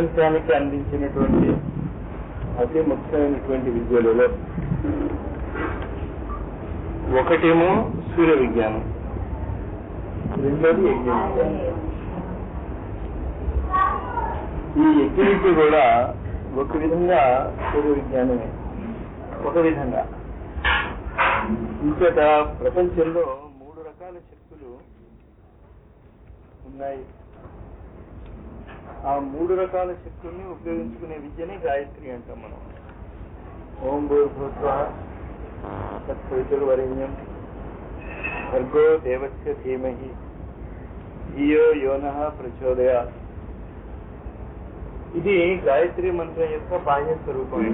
ప్రపంచానికి అందించినటువంటి అతి ముఖ్యమైనటువంటి విద్యలలో ఒకటేమో సూర్య విజ్ఞానం రెండోది యజ్ఞ విజ్ఞానం ఈ యజ్ఞ విద్య కూడా ఒక విధంగా సూర్య విజ్ఞానమే ఒక విధంగా ఇంకేత ప్రపంచంలో మూడు రకాల శక్తులు ఉన్నాయి ఆ మూడు రకాల శక్తుల్ని ఉపయోగించుకునే విద్యనే గాయత్రి అంటాం మనం ఓం భూర్భూత్వ తత్సవితుర్వరేణ్యం భర్గో దేవస్య ధీమహి ధియో యోన ప్రచోదయ ఇది గాయత్రి మంత్రం యొక్క బాహ్య స్వరూపమే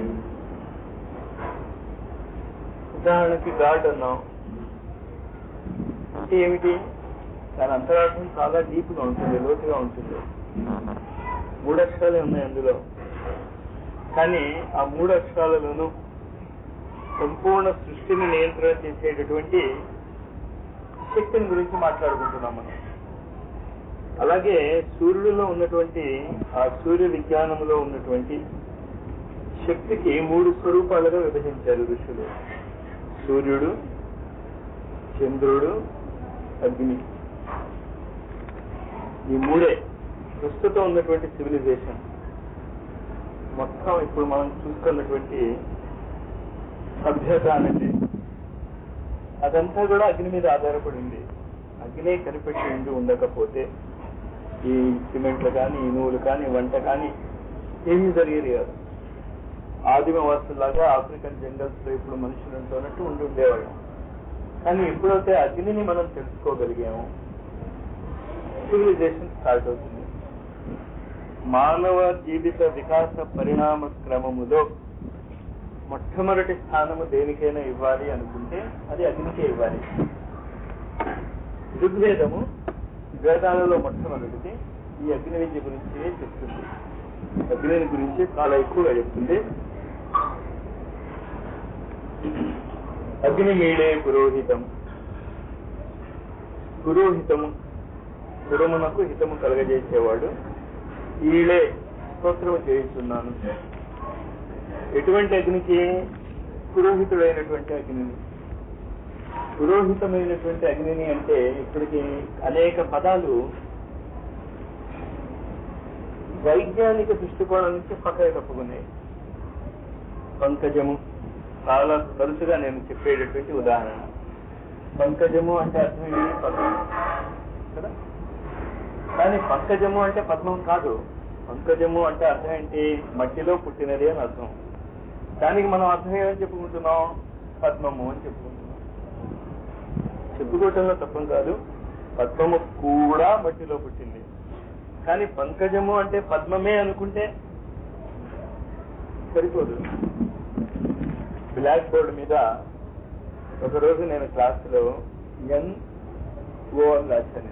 ఉదాహరణకి గాడ్ అన్నాం అంటే ఏమిటి దాని అంతరార్థం చాలా డీప్ గా ఉంటుంది లోతుగా ఉంటుంది మూడు అక్షరాలే ఉన్నాయి అందులో కానీ ఆ మూడు అక్షరాలలోనూ సంపూర్ణ సృష్టిని నియంత్రణ చేసేటటువంటి శక్తిని గురించి మాట్లాడుకుంటున్నాం మనం అలాగే సూర్యుడిలో ఉన్నటువంటి ఆ సూర్య విజ్ఞానంలో ఉన్నటువంటి శక్తికి మూడు స్వరూపాలుగా విభజించారు ఋషులు సూర్యుడు చంద్రుడు అగ్ని ఈ మూడే ప్రస్తుతం ఉన్నటువంటి సివిలైజేషన్ మొత్తం ఇప్పుడు మనం చూసుకున్నటువంటి సభ్యత అనేది అదంతా కూడా అగ్ని మీద ఆధారపడి ఉంది అగ్నే కనిపెట్టి ఉండి ఉండకపోతే ఈ సిమెంట్లు కానీ ఇనువులు కానీ వంట కానీ ఏమీ జరిగేది కాదు ఆదిమ వాసులాగా ఆఫ్రికన్ జంగల్స్ లో ఇప్పుడు మనుషులు ఉంటున్నట్టు ఉండి ఉండేవాళ్ళం కానీ ఎప్పుడైతే అగ్నిని మనం తెలుసుకోగలిగాము సివిలైజేషన్ స్టార్ట్ అవుతుంది మానవ జీవిత వికాస పరిణామ క్రమములో మొట్టమొదటి స్థానము దేనికైనా ఇవ్వాలి అనుకుంటే అది అగ్నికే ఇవ్వాలి ఋగ్వేదము వేదాలలో మొట్టమొదటిది ఈ అగ్ని విద్య గురించి చెప్తుంది అగ్ని గురించి చాలా ఎక్కువగా చెప్తుంది అగ్ని మీడే పురోహితం పురోహితము పురమునకు హితము కలగజేసేవాడు ఈళే స్తోత్రము చేయిస్తున్నాను ఎటువంటి అగ్నికి పురోహితుడైనటువంటి అగ్నిని పురోహితమైనటువంటి అగ్నిని అంటే ఇప్పటికి అనేక పదాలు వైజ్ఞానిక దృష్టికోణం నుంచి పక్కన తప్పుకున్నాయి పంకజము చాలా తరచుగా నేను చెప్పేటటువంటి ఉదాహరణ పంకజము అంటే అర్థం ఏంటి పద్మం కదా కానీ పంకజము అంటే పద్మం కాదు పంకజము అంటే అర్థం ఏంటి మట్టిలో పుట్టినది అని అర్థం దానికి మనం అర్థం ఏమని చెప్పుకుంటున్నాం పద్మము అని చెప్పుకుంటున్నాం చెప్పుకోవటంలో తప్పం కాదు పద్మము కూడా మట్టిలో పుట్టింది కానీ పంకజము అంటే పద్మమే అనుకుంటే సరిపోదు బ్లాక్ బోర్డు మీద ఒకరోజు నేను క్లాసులో ఎన్ ఓ అని రాశాను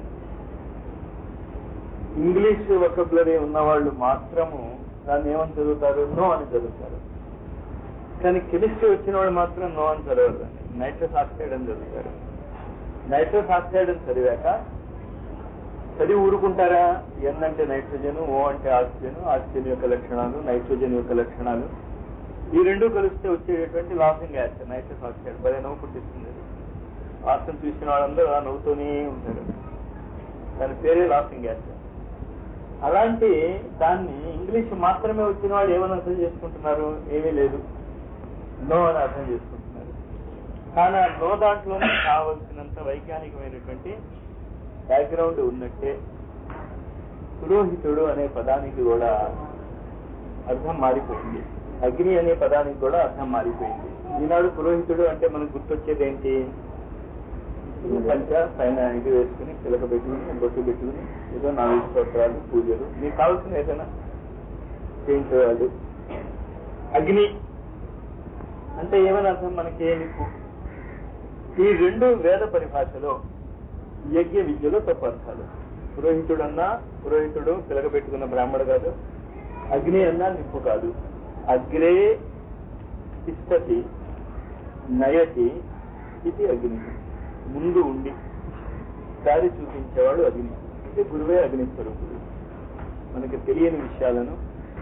ఇంగ్లీష్ వొకబులరీ ఉన్నవాళ్ళు మాత్రము దాన్ని ఏమని చదువుతారు నో అని చదువుతారు కానీ కెమిస్ట్రీ వచ్చిన వాళ్ళు మాత్రం నో అని చదవరు దాన్ని నైట్రస్ ఆక్సైడ్ అని చదువుతారు నైట్రస్ ఆక్సైడ్ అని చదివాక చదివి ఊరుకుంటారా ఎన్ అంటే నైట్రోజన్ ఓ అంటే ఆక్సిజన్ ఆక్సిజన్ యొక్క లక్షణాలు నైట్రోజన్ యొక్క లక్షణాలు ఈ రెండు కలిస్తే వచ్చేటటువంటి లాసింగ్ గ్యాస్ నైట్రస్ ఆక్సైడ్ భలే నవ్వు పుట్టిస్తుంది వాసన చూసిన వాళ్ళందరూ అలా నవ్వుతూనే ఉంటారు దాని పేరే లాసింగ్ గ్యాస్ అలాంటి దాన్ని ఇంగ్లీష్ మాత్రమే వచ్చిన వాళ్ళు ఏమని అర్థం చేసుకుంటున్నారు ఏమీ లేదు నో అని అర్థం చేసుకుంటున్నారు కానీ ఆ నో దాంట్లోనే కావలసినంత వైజ్ఞానికమైనటువంటి బ్యాక్గ్రౌండ్ ఉన్నట్టే పురోహితుడు అనే పదానికి కూడా అర్థం మారిపోయింది అగ్ని అనే పదానికి కూడా అర్థం మారిపోయింది ఈనాడు పురోహితుడు అంటే మనకు గుర్తొచ్చేది ఏంటి పంచ పైన ఇది వేసుకుని పిలక పెట్టుకుని బొట్టు పెట్టుకుని ఏదో నాలుగు స్తోత్రాలు పూజలు మీకు కావాల్సిన ఏదైనా చేయించేవాళ్ళు అగ్ని అంటే ఏమని అర్థం మనకి మీకు ఈ రెండు వేద పరిభాషలో యజ్ఞ విద్యలో తప్పు అర్థాలు పురోహితుడు అన్నా పురోహితుడు పిలక పెట్టుకున్న బ్రాహ్మడు కాదు అగ్ని అన్నా నిప్పు కాదు అగ్రే తిష్టతి నయతి ఇది అగ్ని ముందు ఉండి దారి చూపించేవాడు అగ్ని అంటే గురువే అగ్ని స్వరూపుడు మనకి తెలియని విషయాలను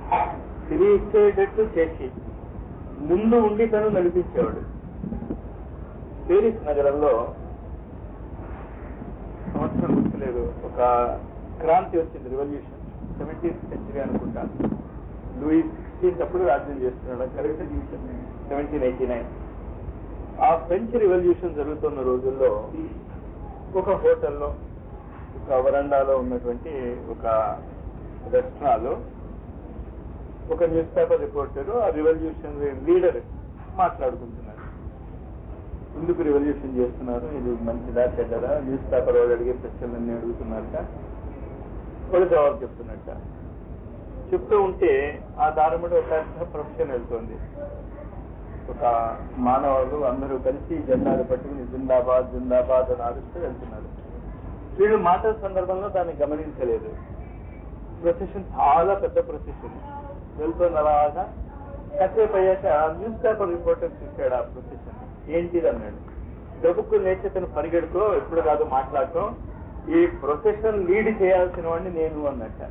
తిరిగిచ్చేటట్టు చేసి ముందు ఉండి తను నడిపించేవాడు పేరిస్ నగరంలో సంవత్సరం గుర్తులేదు ఒక క్రాంతి వచ్చింది రెవల్యూషన్ సెవెంటీన్త్ సెంచరీ అనుకుంటా లూయి సిక్స్టీన్త్ అప్పుడు రాజ్యం చేస్తున్నాడు కరెక్ట్ సెవెంటీన్ ఎయిటీ నైన్ ఆ ఫ్రెంచ్ రెవల్యూషన్ జరుగుతున్న రోజుల్లో ఒక హోటల్లో ఒక వరండాలో ఉన్నటువంటి ఒక రెస్టాలో ఒక న్యూస్ పేపర్ రిపోర్టర్ ఆ రివల్యూషన్ లీడర్ మాట్లాడుకుంటున్నారు ఎందుకు రివల్యూషన్ చేస్తున్నారు ఇది మంచిదా చెడ్డదా న్యూస్ పేపర్ వాళ్ళు అడిగే ప్రశ్నలన్నీ అడుగుతున్నారట వాళ్ళు జవాబు చెప్తున్నట్ట చెప్తూ ఉంటే ఆ దారుముడు ఒక పెద్ద ప్రొఫెషన్ వెళ్తుంది ఒక మానవులు అందరూ కలిసి జెండాలు పట్టుకుని జిందాబాద్ జిందాబాద్ అని ఆడుస్తూ వెళ్తున్నారు వీళ్ళు మాటల సందర్భంలో దాన్ని గమనించలేదు ప్రొసెషన్ చాలా పెద్ద ప్రొసెషన్ వెళ్తుంది అలాగా కాసేపు అయ్యాక న్యూస్ పేపర్ రిపోర్టర్ చూశాడు ఆ ప్రొసెషన్ ఏంటిది అన్నాడు డబ్బుకు లేచి తను పరిగెడుకో ఎప్పుడు కాదు మాట్లాడటం ఈ ప్రొసెషన్ లీడ్ చేయాల్సిన వాడిని నేను అన్నట్ట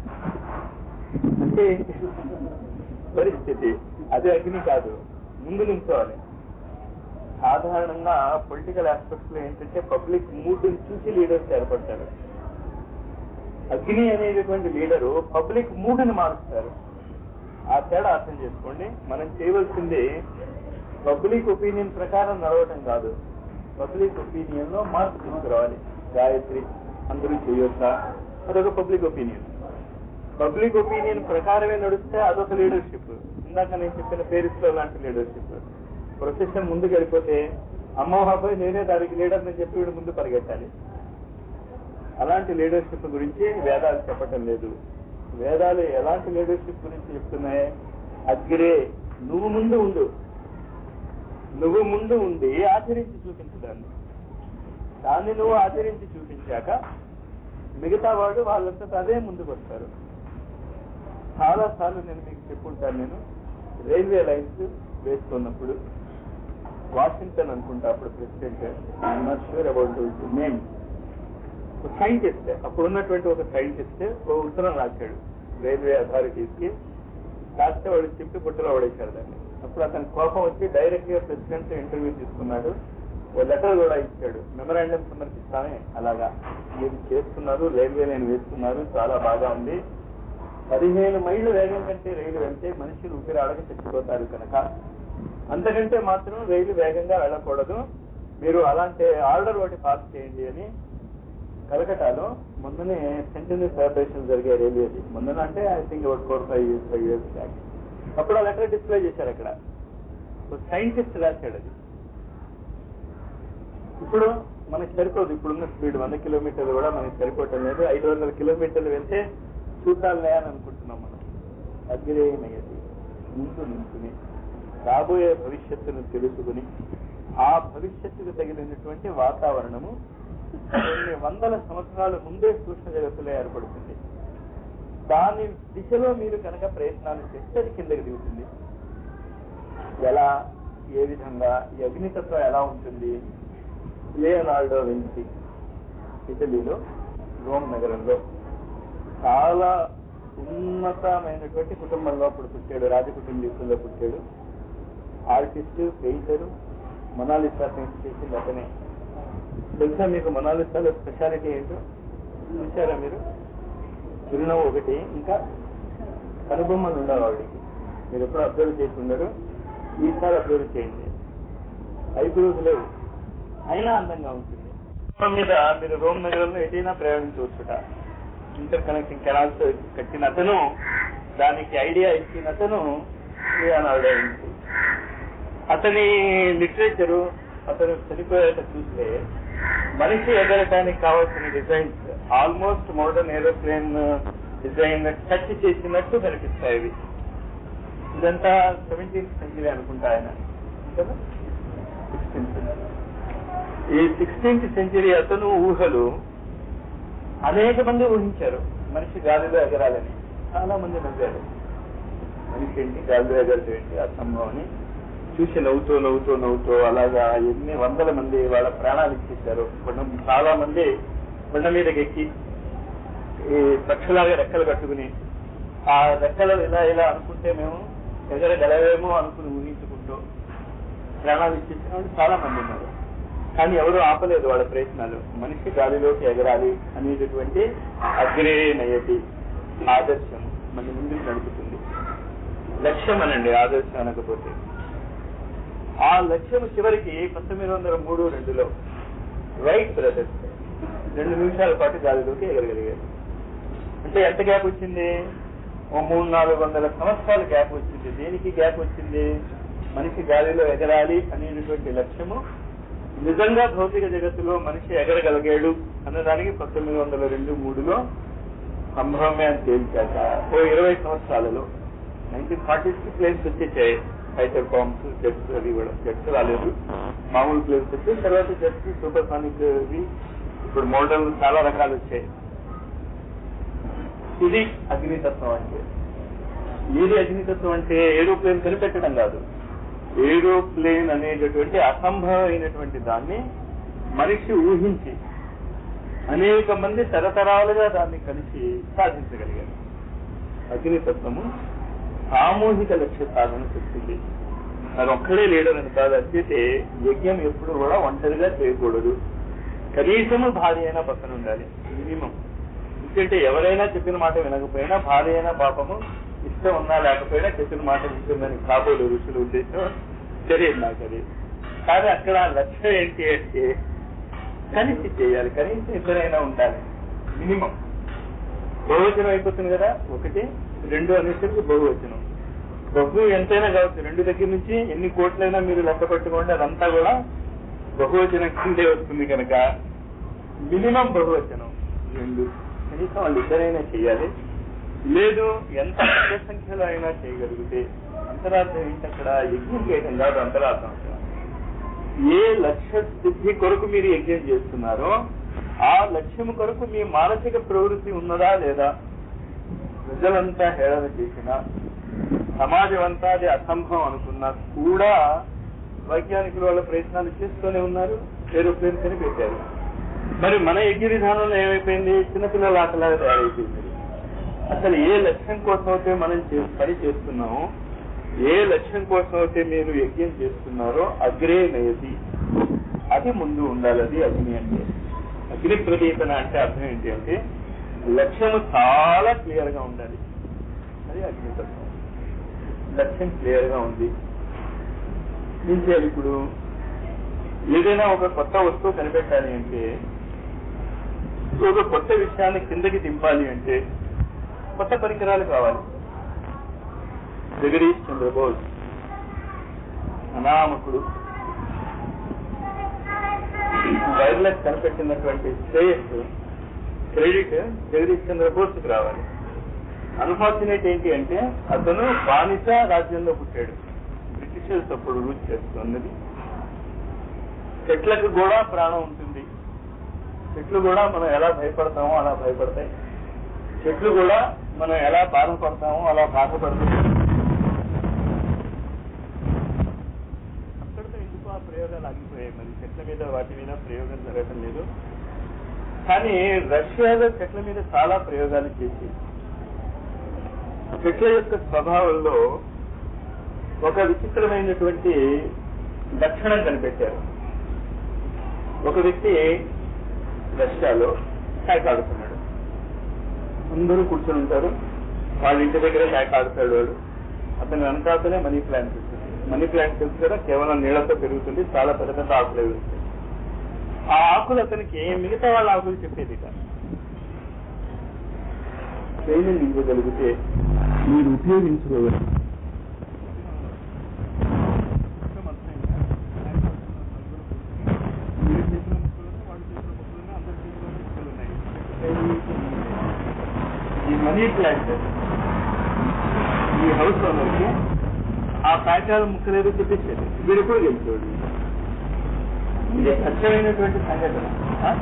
అంటే ఏంటి? పరిస్థితి అదే అగ్ని కాదు ముందు నించోవాలి సాధారణంగా పొలిటికల్ ఆస్పెక్ట్స్ లో ఏంటంటే పబ్లిక్ మూడ్ చూసి లీడర్స్ ఏర్పడతారు అగ్ని అనేటటువంటి లీడరు పబ్లిక్ మూడ్ ని మారుస్తారు ఆ తేడా అర్థం చేసుకోండి మనం చేయవలసింది పబ్లిక్ ఒపీనియన్ ప్రకారం నడవటం కాదు పబ్లిక్ ఒపీనియన్ లో మార్పు తీసుకురావాలి గాయత్రి అందరూ చేయొచ్చా అదొక పబ్లిక్ ఒపీనియన్ పబ్లిక్ ఒపీనియన్ ప్రకారమే నడిస్తే అదొక లీడర్షిప్ ఇందాక నేను చెప్పిన పేరిస్ లో లాంటి లీడర్షిప్ ప్రొసెషన్ ముందుకు వెళ్ళిపోతే అమ్మోహాపై నేనే దానికి లీడర్ అని చెప్పి వీడు ముందు పరిగెట్టాలి అలాంటి లీడర్షిప్ గురించి వేదాలు చెప్పటం లేదు వేదాలు ఎలాంటి లీడర్షిప్ గురించి చెప్తున్నాయి అగ్రే నువ్వు ముందు ఉండు నువ్వు ముందు ఉండి ఆచరించి చూపించు దాన్ని దాన్ని నువ్వు ఆచరించి చూపించాక మిగతా వాడు వాళ్ళంతా అదే ముందుకు వస్తారు చాలా సార్లు నేను మీకు చెప్పుంటాను నేను రైల్వే లైన్స్ వేస్తున్నప్పుడు వాషింగ్టన్ అనుకుంటా అప్పుడు president I'm not sure about name scientist అప్పుడు ఉన్నటువంటి ఒక సైంటిస్ట్ ఒక ఉత్తరం రాశాడు రైల్వే అథారిటీస్ కి రాస్తే వాడు చెప్పి పుట్టలో పడేశాడు దాన్ని అప్పుడు అతని కోపం వచ్చి డైరెక్ట్ గా ప్రెసిడెంట్ ఇంటర్వ్యూ తీసుకున్నాడు ఓ లెటర్ కూడా ఇచ్చాడు మెమరాండం సమర్పిస్తానే అలాగా మీరు చేస్తున్నారు రైల్వే లైన్ వేస్తున్నారు చాలా బాగా ఉంది పదిహేను మైళ్ళు వేగం కంటే రైలు వెళ్తే మనుషులు ఊపిరాడక చచ్చిపోతారు కనుక అంతకంటే మాత్రం రైలు వేగంగా వెళ్ళకూడదు మీరు అలాంటి ఆర్డర్ ఒకటి పాస్ చేయండి అని కలకటాలో మొన్ననే సెంటనరీ సెలబ్రేషన్ జరిగే రైల్వేది మొన్న అంటే I think about four five years five years back అప్పుడు ఆ లెటర్ డిస్ప్లే చేశారు అక్కడ సైంటిస్ట్ రాశాడు అది ఇప్పుడు మనకి సరిపోదు ఇప్పుడున్న స్పీడ్ వంద కిలోమీటర్లు కూడా మనకి సరిపోవటం లేదు ఐదు వందల కిలోమీటర్లు వెళ్తే చూద్దాంలే అని అనుకుంటున్నాం మనం అగ్రేనయ్యది ముందు నించుని రాబోయే భవిష్యత్తును తెలుసుకుని ఆ భవిష్యత్తుకు తగినటువంటి వాతావరణము కొన్ని వందల సంవత్సరాల ముందే సూక్ష్మ జగత్తులో ఏర్పడుతుంది దాని దిశలో మీరు కనుక ప్రయత్నాలు చేస్తే అది కిందకి దిగుతుంది ఎలా ఏ విధంగా ఈ అగ్నితత్వం ఎలా ఉంటుంది లియోనార్డో విన్సీ ఇటలీలో రోమ్ నగరంలో చాలా ఉన్నతమైనటువంటి కుటుంబంలో అప్పుడు పుట్టాడు రాజకుటుంబీకుల్లో పుట్టాడు ఆర్టిస్ట్ పెయింటరు మొనాలిసా పెయింట్ చేసింది అతనే తెలుసా మీకు మొనాలిసాలో స్పెషాలిటీ ఏంటో చూసారా మీరు చిరునవ్వు ఒకటి ఇంకా కనుబొమ్మలు ఉండవు ఆవిడికి మీరు ఎప్పుడు అబ్జర్వ్ చేసి ఉండరు ఈసారి అబ్జర్వ్ చేయండి ఐబ్రోస్ లేవు అయినా అందంగా ఉంటుంది మొత్తం మీద మీరు రోమ్ నగరంలో ఎటైనా ప్రయాణించవచ్చుట ఇంటర్ కనెక్టింగ్ కెనాల్స్ కట్టిన అతను దానికి ఐడియా ఇచ్చిన అతను లియోనార్డో విన్సీ. అతని లిటరేచరు అతను చనిపోయాక చూస్తే మనిషి ఎగరటానికి కావాల్సిన designs almost modern aeroplane design touch చేసినట్టు కనిపిస్తాయి ఇవి ఇదంతా సెవెంటీన్త్ సెంచరీ అనుకుంటా ఆయన కదా సిక్స్టీన్త్ సెంచరీ ఈ సిక్స్టీన్త్ సెంచరీ అతను ఊహలు అనేక మంది ఊహించారు మనిషి గాలిలో ఎగరాలని చాలా మంది నవ్వారు మనిషి ఏంటి గాలిలో ఎగరటం ఏంటి ఆ సంభవం చూసి నవ్వుతూ నవ్వుతూ నవ్వుతూ అలాగా ఎన్ని వందల మంది వాళ్ళ ప్రాణాలు ఇచ్చేశారు కొండ చాలా మంది కొండ మీదకి ఎక్కి ఈ పక్షులాగా రెక్కలు కట్టుకుని ఆ రెక్కలు ఇలా ఇలా అనుకుంటే మేము ఎగరగలవేమో అనుకుని ఊహించుకుంటూ ప్రాణాలు ఇచ్చేసిన వాళ్ళు చాలా మంది ఉన్నారు కానీ ఎవరు ఆపలేదు వాళ్ళ ప్రయత్నాలు మనిషి గాలిలోకి ఎగరాలి అనేటటువంటి అగ్రే నయతి ఆదర్శం మన ముందుకు నడుపుతుంది లక్ష్యం అనండి ఆదర్శం అనకపోతే ఆ లక్ష్యం చివరికి పంతొమ్మిది వందల మూడు రెండులో రైట్ బ్రదర్స్ రెండు నిమిషాల పాటు గాలిలోకి ఎగరగలిగారు అంటే ఎంత గ్యాప్ వచ్చింది ఓ మూడు నాలుగు వందల సంవత్సరాల గ్యాప్ వచ్చింది దేనికి గ్యాప్ వచ్చింది మనిషి గాలిలో ఎగరాలి అనేటటువంటి లక్ష్యము నిజంగా భౌతిక జగత్తులో మనిషి ఎగరగలిగాడు అన్నదానికి పంతొమ్మిది వందల రెండు మూడులో సంభవమే అని తేల్చాక ఓ ఇరవై సంవత్సరాలలో నైన్టీన్ ఫార్టీస్ కి ప్లేన్స్ వచ్చేసాయి ఫైటర్ బాంబ్స్ జెట్స్ అవి కూడా జెట్స్ రాలేదు మామూలు ప్లేన్స్ వచ్చి తర్వాత జెట్స్ సూపర్ సానిక్ ఇవి ఇప్పుడు మోడల్ చాలా రకాలు వచ్చాయి ఇది అగ్నితత్వం అంటే ఏది అగ్నితత్వం అంటే ఏరోప్లేన్ కనిపెట్టడం కాదు ఏరోప్లేన్ అనేటటువంటి అసంభవమైనటువంటి దాన్ని మనిషి ఊహించి అనేక మంది తరతరాలుగా దాన్ని కలిసి సాధించగలిగారు అగ్నితత్వము సామూహిక లక్ష్య సాధన చెప్తుంది అది ఒక్కడే లీడర్ అని కాదు అయితే యజ్ఞం ఎప్పుడు కూడా ఒంటరిగా చేయకూడదు కనీసము భార్య అయినా పక్కన ఉండాలి మినిమం ఎందుకంటే ఎవరైనా చెప్పిన మాట వినకపోయినా భార్య అయినా పాపము ఇష్టం ఉన్నా లేకపోయినా చెప్పిన మాట వింటుందని కాబోలు ఋషుల ఉద్దేశం తెలియదు నాకు అది కానీ అక్కడ లక్ష్యం ఏంటి అంటే కలిసి చేయాలి కనీసం ఇద్దరైనా ఉండాలి మినిమం బహువచనం అయిపోతుంది కదా ఒకటి రెండు అనేసరికి బహువచనం బహు ఎంతైనా కావచ్చు రెండు దగ్గర నుంచి ఎన్ని కోట్లైనా మీరు లెక్క పెట్టుకోండి అదంతా కూడా బహువచనం కిందే వస్తుంది కనుక మినిమం బహువచనం రెండు కనీసం వాళ్ళు ఇద్దరైనా చేయాలి లేదు ఎంత పెద్ద సంఖ్యలో అయినా చేయగలిగితే అంతరార్థం ఏంటి అక్కడ యజ్ఞం చేయడం కాదు అంతరార్థం అక్కడ ఏ లక్ష్య సిద్ధి కొరకు మీరు యజ్ఞం చేస్తున్నారో ఆ లక్ష్యం కొరకు మీ మానసిక ప్రవృత్తి ఉన్నదా లేదా ప్రజలంతా హేళన చేసినా సమాజం అంతా అది అసంభవం అనుకున్నా కూడా వైజ్ఞానికులు వాళ్ళ ప్రయత్నాలు చేస్తూనే ఉన్నారు ఏరోప్లేన్ అని పెట్టారు మరి మన యజ్ఞ విధానంలో ఏమైపోయింది చిన్నపిల్లల ఆటలాగా తయారైపోయింది అసలు ఏ లక్ష్యం కోసం అయితే మనం చే- పని చేస్తున్నామో ఏ లక్ష్యం కోసం అయితే మీరు యజ్ఞం చేస్తున్నారో అగ్రే నయతి అది ముందు ఉండాలి అది అగ్ని అంటే అగ్ని ప్రదీపన అంటే అర్థం ఏంటి అంటే లక్ష్యము చాలా క్లియర్ గా ఉండాలి అది అగ్నితత్వం లక్ష్యం క్లియర్ గా ఉంది ఏం చేయాలి ఇప్పుడు ఏదైనా ఒక కొత్త వస్తువు కనిపెట్టాలి అంటే ఒక కొత్త విషయాన్ని కిందకి దింపాలి అంటే కొత్త పరికరాలు కావాలి జగదీష్ చంద్రబోస్ అనామకుడు వైర్లెస్ కనిపెట్టినటువంటి శ్రేయస్ క్రెడిట్ జగదీష్ చంద్రబోస్కి రావాలి అన్ఫార్చునేట్ ఏంటి అంటే అతను బానిస రాజ్యంలో పుట్టాడు బ్రిటిషర్స్ అప్పుడు రూల్ చేస్తున్నది చెట్లకు కూడా ప్రాణం ఉంటుంది చెట్లు కూడా మనం ఎలా భయపడతామో అలా భయపడతాయి చెట్లు కూడా మనం ఎలా బాధపడతామో అలా బాధపడతాయి అక్కడితో ఎందుకు ఆ ప్రయోగాలు ఆగిపోయాయి మరి చెట్ల మీద వాటి మీద ప్రయోగం జరగటం లేదు కానీ రష్యాలో చెట్ల మీద చాలా ప్రయోగాలు చేసి చెట్ల యొక్క స్వభావంలో ఒక విచిత్రమైనటువంటి లక్షణం కనిపెట్టారు ఒక వ్యక్తి రష్యాలో కాయ కాడుతున్నాడు అందరూ కూర్చొని ఉంటారు వాళ్ళ ఇంటి దగ్గర కాయ కాడుతాడు వాడు అతని వెనకాతనే మనీ ప్లాంట్ ఉంటుంది మనీ ప్లాంట్ తెలుసు కదా కేవలం నీళ్లతో పెరుగుతుంది చాలా పెద్ద పెద్ద ఆకులు అవి ఉంటాయి ఆ ఆకులు అతనికి మిగతా వాళ్ళ ఆకులు చెప్పేది కాదు ట్రైనింగ్ ఇవ్వగలిగితే మీరు ఉపయోగించుకోగలరు మీరు చేసిన ముక్కలను వాడు చేసిన ముక్కలను అందరి చేతిలో ముక్కలు ఉన్నాయి ఈ మనీ ప్లాంట్ ఈ హౌస్ ఓనర్కి ఆ ప్యాకాల ముక్కలేదో చెప్పేసేది వీడు కూడా గెలిచాడు ఇది సత్యమైనటువంటి సంఘటన ఆ?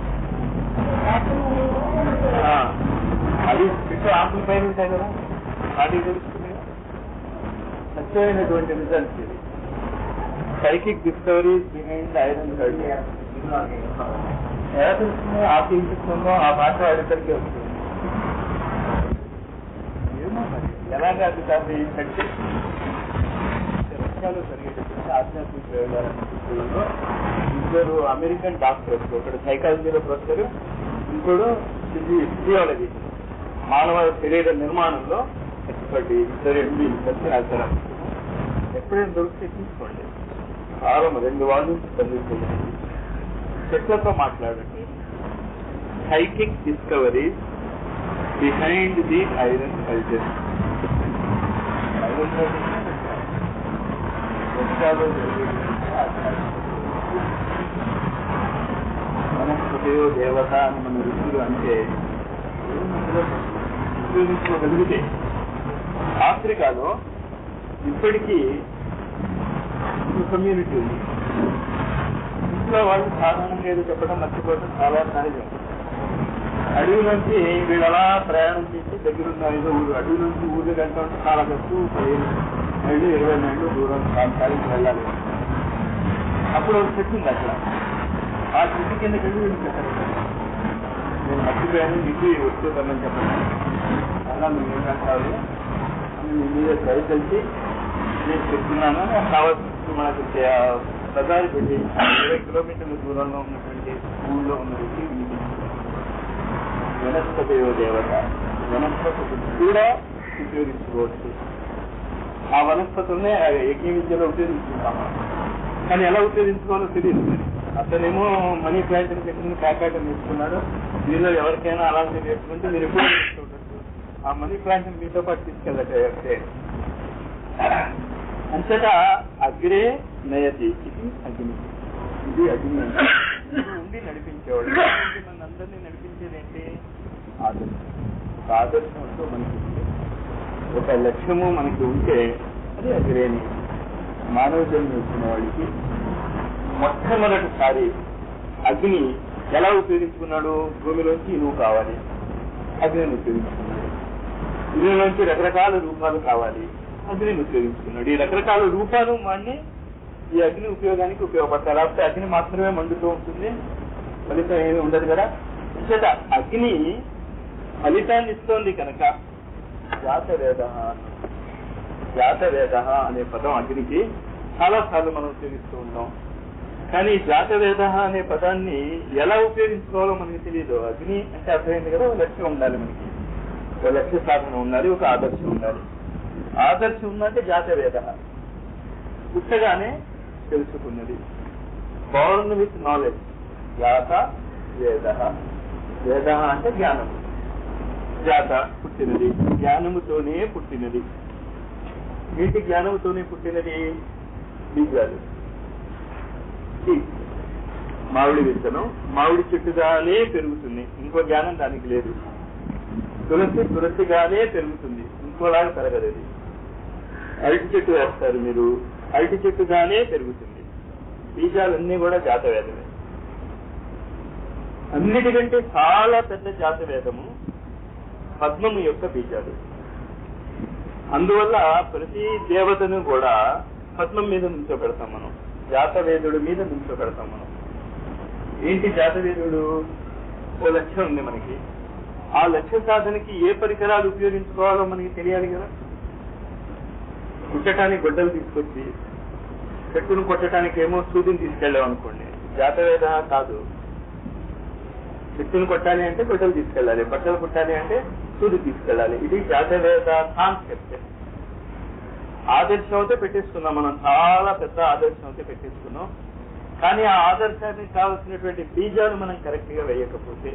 ఆ, అది చెట్టు ఆకుల పైన ఉంటాయి కదా వాటికి తెలుస్తుంది కదా. సత్యమైనటువంటి రిజల్ట్ ఇది psychic discoveries behind iron third ఎలా తెలుస్తుంది ఆకు ఇంటిస్తుందో ఆ భాష వాడిద్దరికి వస్తుంది ఏమో ఎలాగా అందుతారు ఈ శక్తి రష్యాలో జరిగేటటువంటి ఆధ్యాత్మిక ప్రయోగాలన్న పుస్తకంలో ఇద్దరు అమెరికన్ డాక్టర్స్ ఒకడు సైకాలజీలో ప్రొఫెసర్ ఇంకోడు ఫిజియాలజీ మానవ శరీర నిర్మాణంలో ఎక్స్పర్ట్ ఇద్దరు ఎండి కలిసి రాశారు ఎప్పుడైనా దొరికితే తీసుకోండి కాలం రెండు వాళ్ళ నుంచి చదువుతుంది చెట్లతో మాట్లాడండి psychic discovery behind the iron culture iron culture రష్యాలో జరిగేటువంటి ఆధ్యాత్మిక వనస్పతియో దేవత అని మన ఋషులు అంటే ఉపయోగించుకోగలిగితే ఆఫ్రికాలో ఇప్పటికీ ఒక కమ్యూనిటీ ఉంది ఇంట్లో వాళ్ళు సాధారణంగా ఏదో చెప్పడం మర్చిపోవడం చాలా సహజం అడవి నుంచి వీళ్ళు అలా ప్రయాణం చేసి దగ్గరున్న ఏదో ఊరు అడవి నుంచి ఊరు వెళ్తా ఉంటే చాలా ఖర్చు పదిహేను మైళ్ళు ఇరవై మైళ్ళు దూరం సాయంత్రం వెళ్ళాలి అప్పుడు ఒక చెట్టు ఉంది అక్కడ ఆ చెట్టు కిందకి వెళ్ళి వీళ్ళు చెప్పారు నేను మర్చిపోయాను మీకు వచ్చేదమ్మని చెప్పండి అలా మీరు ఏంటంటారు అని మీ మీద దయచేసి నేను చెప్తున్నాను నాకు కావాల్సింది మనకు చే- బజారు పెట్టి ఇరవై కిలోమీటర్ల దూరంలో ఉన్నటువంటి ఊళ్ళో ఉన్న వ్యక్తి వనస్పతియో దేవత వనస్పతి కూడా ఉపయోగించుకోవచ్చు ఆ వనస్పతుల్నే యజ్ఞ విద్యలో ఉపయోగించుకుంటాం కానీ ఎలా ఉపయోగించుకోవాలో తెలియదు మరి అతనేమో మనీ ప్లాంట్ చెట్టుని ప్యాకెట్ తీసుకున్నాడు మీలో ఎవరికైనా అలాంటివి నేర్చుకుంటే మీరు ఎప్పుడు నేర్చుకోవచ్చు ఆ మనీ ప్లాంట్ మీతో పాటు తీసుకెళ్ళటే అంతటా అగ్రే నయతి ఇది అగ్ని ఇది అగ్ని అంటే. ఇది ఉండి నడిపించేవాడు ఇది మన అందరినీ నడిపించేది ఏంటి ఆదర్శం ఒక ఆదర్శం అంటూ మనకి ఉంది. ఒక లక్ష్యము మనకి ఉంటే అది అగ్రేని మానవ జన్మ వచ్చిన వాడికి మొట్టమొదటిసారి అగ్ని ఎలా ఉపయోగించుకున్నాడు భూమిలోంచి ఇనువు కావాలి అగ్నిని ఉపయోగించుకున్నాడు ఇనువులోంచి రకరకాల రూపాలు కావాలి అగ్నిని ఉపయోగించుకున్నాడు ఈ రకరకాల రూపాలు వాడిని ఈ అగ్ని ఉపయోగానికి ఉపయోగపడతాయి లేకపోతే అగ్ని మాత్రమే మండుతూ ఉంటుంది ఫలితం ఏమి ఉండదు కదా ఇంచేత అగ్ని ఫలితాన్ని ఇస్తోంది కనుక జాతవేద జాతవేద అనే పదం అగ్నికి చాలా సార్లు మనం ఉపయోగిస్తూ ఉంటాం కానీ జాతవేద అనే పదాన్ని ఎలా ఉపయోగించుకోవాలో మనకి తెలియదు అగ్ని అంటే అర్థమైంది కదా ఒక లక్ష్యం ఉండాలి మనకి ఒక లక్ష్య సాధన ఉండాలి ఒక ఆదర్శం ఉండాలి ఆదర్శం ఉందంటే జాతవేద పుట్టగానే తెలుసుకున్నది బౌర్న్ విత్ నాలెడ్జ్ జాత వేద వేద అంటే జ్ఞానం జాత పుట్టినది జ్ఞానముతోనే పుట్టినది ఏంటి జ్ఞానముతోనే పుట్టినది బీజాలు seeds. మామిడి విత్తనం మామిడి చెట్టుగానే పెరుగుతుంది ఇంకో జ్ఞానం దానికి లేదు తులసి తులసిగానే పెరుగుతుంది ఇంకోలాగా పెరగదు అది అరటి చెట్టు వేస్తారు మీరు అరటి చెట్టుగానే పెరుగుతుంది బీజాలన్నీ కూడా జాతవేదమే అన్నిటికంటే చాలా పెద్ద జాతవేదము పద్మము యొక్క బీజాలు అందువల్ల ప్రతి దేవతను కూడా పద్మం మీద నుంచోబెడతాం మనం జాతవేదుడి మీద నుంచోబెడతాం మనం ఏంటి జాతవేదుడు ఓ లక్ష్యం ఉంది మనకి ఆ లక్ష్య సాధనకి ఏ పరికరాలు ఉపయోగించుకోవాలో మనకి తెలియాలి కదా కుట్టడానికి గొడ్డలు తీసుకొచ్చి చెట్టును కొట్టడానికి ఏమో సూదిని తీసుకెళ్ళాం అనుకోండి జాతవేద కాదు చెట్టును కొట్టాలి అంటే గొడ్డలు తీసుకెళ్ళాలి బట్టలు కుట్టాలి అంటే సూది తీసుకెళ్ళాలి ఇది జాతవేద కాన్సెప్ట్ ఆదర్శం అయితే పెట్టేసుకున్నాం మనం చాలా పెద్ద ఆదర్శం అయితే పెట్టేసుకున్నాం కానీ ఆ ఆదర్శానికి కావలసినటువంటి బీజాలు మనం కరెక్ట్ గా వేయకపోతే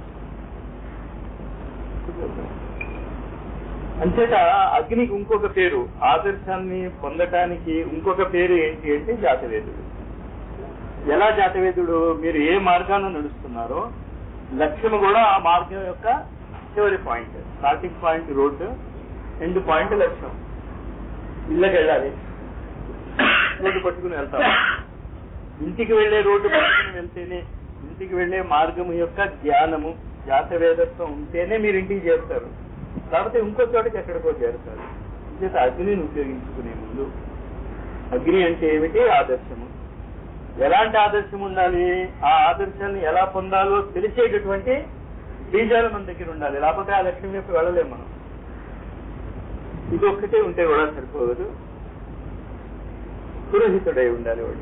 అంచేత అగ్నికి ఇంకొక పేరు ఆదర్శాన్ని పొందటానికి ఇంకొక పేరు ఏంటి అంటే జాతవేదుడు ఎలా జాతవేదుడు మీరు ఏ మార్గాన్ని నడుస్తున్నారో లక్ష్యం కూడా ఆ మార్గం యొక్క చివరి point starting point road end point లక్ష్యం ఇళ్ళకి వెళ్ళాలి రోడ్డు పట్టుకుని వెళ్తాం ఇంటికి వెళ్లే రోడ్డు పట్టుకుని వెళ్తేనే ఇంటికి వెళ్లే మార్గము యొక్క జ్ఞానము జాతవేదత్వం ఉంటేనే మీరు ఇంటికి చేరుతారు కాకపోతే ఇంకో చోటకి ఎక్కడికో చేరుతారు చేత అగ్నిని ఉపయోగించుకునే ముందు అగ్ని అంటే ఏమిటి ఆదర్శము ఎలాంటి ఆదర్శం ఉండాలి ఆ ఆదర్శాన్ని ఎలా పొందాలో తెలిసేటటువంటి బీజాలు మన దగ్గర ఉండాలి లేకపోతే ఆ లక్ష్యం వైపు వెళ్ళలేము మనం ఇది ఒక్కటే ఉంటే కూడా సరిపోదు పురోహితుడై ఉండాలి వాడు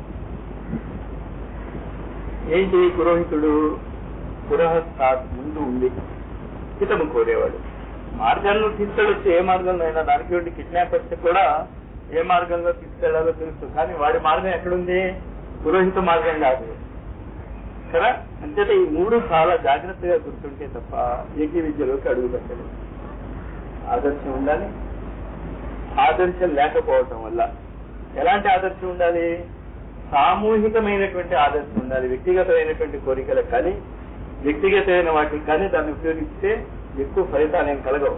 ఏంటి పురోహితుడు పురోహస్తాత్ ముందు ఉంది హితము కోరేవాడు మార్గాల్లో తీసుకెళ్ళొచ్చు ఏ మార్గంలో అయినా దానికి ఉండి కిడ్నాపర్స్ కూడా ఏ మార్గంలో తీసుకెళ్లాలో తెలుసు కానీ వాడి మార్గం ఎక్కడుంది పురోహిత మార్గం కాదు కదా అంచేత ఈ మూడు చాలా జాగ్రత్తగా గుర్తుంటే తప్ప ఏకీ విద్యలోకి అడుగు పెట్టలేదు ఆదర్శం ఉండాలి ఆదర్శం లేకపోవటం వల్ల ఎలాంటి ఆదర్శం ఉండాలి సామూహికమైనటువంటి ఆదర్శం ఉండాలి వ్యక్తిగతమైనటువంటి కోరికలకు కానీ వ్యక్తిగతమైన వాటికి కానీ దాన్ని ఉపయోగిస్తే ఎక్కువ ఫలితాలు ఏం కలగవు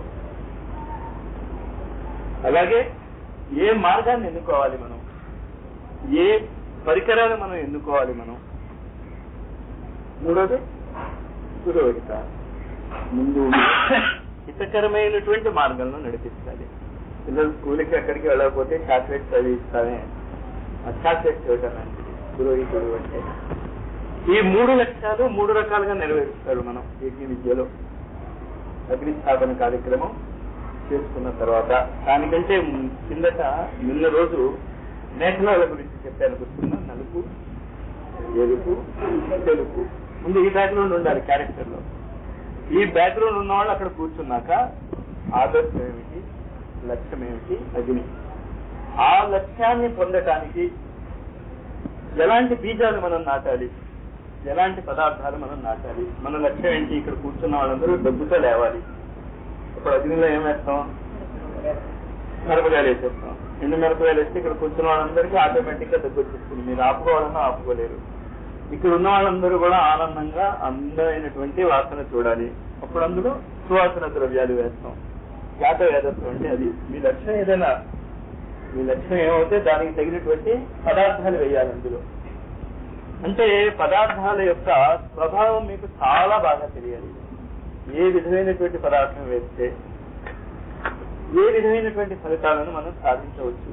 అలాగే ఏ మార్గాన్ని ఎన్నుకోవాలి మనం ఏ పరికరాలు మనం ఎన్నుకోవాలి మనం మూడోది పురోహిత ముందు హితకరమైనటువంటి మార్గంలో నడిపిస్తాలి పిల్లలు స్కూల్కి ఎక్కడికి వెళ్ళకపోతే చాక్లెట్స్ అవి ఇస్తామే ఆ చాక్లెట్స్ ఇవ్వటం లాంటిది పురోహితుడు అంటే ఈ మూడు లక్ష్యాలు మూడు రకాలుగా నెరవేరుస్తాడు మనం యజ్ఞ విద్యలో అగ్నిస్థాపన కార్యక్రమం చేసుకున్న తర్వాత దానికంటే కిందట నిన్న రోజు నేషనల్ గురించి చెప్పాను గుర్తున్నా నలుపు ఎరుపు తెలుపు ముందు ఈ బ్యాక్గ్రౌండ్ ఉండాలి క్యారెక్టర్ లో ఈ బ్యాక్గ్రౌండ్ ఉన్న వాళ్ళు అక్కడ కూర్చున్నాక ఆదర్శం ఏమిటి లక్ష్యం ఏమిటి అగ్ని ఆ లక్ష్యాన్ని పొందటానికి ఎలాంటి బీజాలు మనం నాటాలి ఎలాంటి పదార్థాలు మనం నాటాలి మన లక్ష్యం ఏంటి ఇక్కడ కూర్చున్న వాళ్ళందరూ డబ్బుతో లేవాలి ఇప్పుడు అగ్నిలో ఏం వేస్తాం మిరపకాయలు వేసేస్తాం ఎండు మిరపకాయలు వేస్తే ఇక్కడ కూర్చున్న వాళ్ళందరికీ ఆటోమేటిక్ గా దగ్గర వచ్చేస్తుంది మీరు ఆపుకోవాలన్నా ఆపుకోలేరు ఇక్కడ ఉన్న వాళ్ళందరూ కూడా ఆనందంగా అందమైనటువంటి వాసన చూడాలి అప్పుడు అందులో సువాసన ద్రవ్యాలు వేస్తాం జాత వేదత్వం అంటే అది మీ లక్ష్యం ఏదైనా మీ లక్ష్యం ఏమవుతే దానికి తగినటువంటి పదార్థాలు వేయాలి అందులో అంటే పదార్థాల యొక్క స్వభావం మీకు చాలా బాగా తెలియాలి ఏ విధమైనటువంటి పదార్థం వేస్తే ఏ విధమైనటువంటి ఫలితాలను మనం సాధించవచ్చు